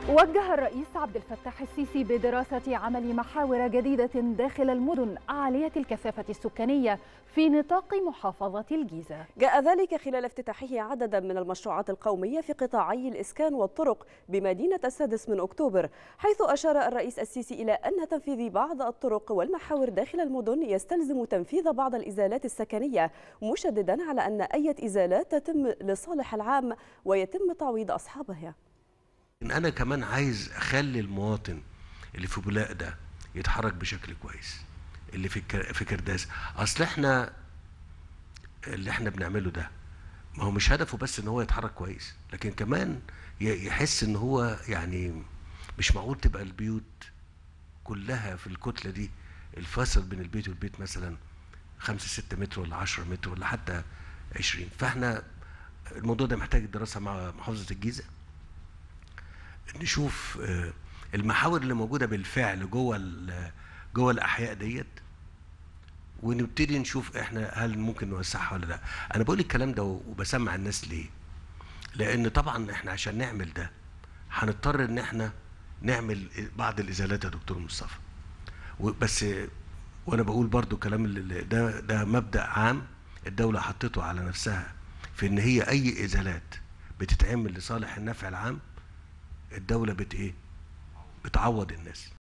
وجه الرئيس عبد الفتاح السيسي بدراسة عمل محاور جديدة داخل المدن عالية الكثافة السكانية في نطاق محافظة الجيزة جاء ذلك خلال افتتاحه عددا من المشروعات القومية في قطاعي الإسكان والطرق بمدينة السادس من أكتوبر حيث أشار الرئيس السيسي إلى أن تنفيذ بعض الطرق والمحاور داخل المدن يستلزم تنفيذ بعض الإزالات السكنية مشددا على أن أي إزالات تتم لصالح العام ويتم تعويض أصحابها إن انا كمان عايز اخلي المواطن اللي في بولاق ده يتحرك بشكل كويس اللي في الك- في كرداس اصل احنا اللي احنا بنعمله ده ما هو مش هدفه بس ان هو يتحرك كويس لكن كمان ي- يحس ان هو يعني مش معقول تبقى البيوت كلها في الكتله دي الفاصل بين البيت والبيت مثلا خمسة ستة متر ولا عشرة متر ولا حتى عشرين فاحنا الموضوع ده محتاج دراسة مع محافظة الجيزة نشوف آه، المحاور اللي موجوده بالفعل جوه ال- جوه الاحياء ديت ونبتدي نشوف احنا هل ممكن نوسعها ولا لا انا بقول الكلام ده وبسمع الناس ليه لان طبعا احنا عشان نعمل ده هنضطر ان احنا نعمل بعض الازالات يا دكتور مصطفى و- بس آه، وانا بقول برضو كلام اللي ده ده مبدا عام الدوله حطته على نفسها في ان هي اي ازالات بتتعمل لصالح النفع العام الدولة بت ايه؟ بتعوض الناس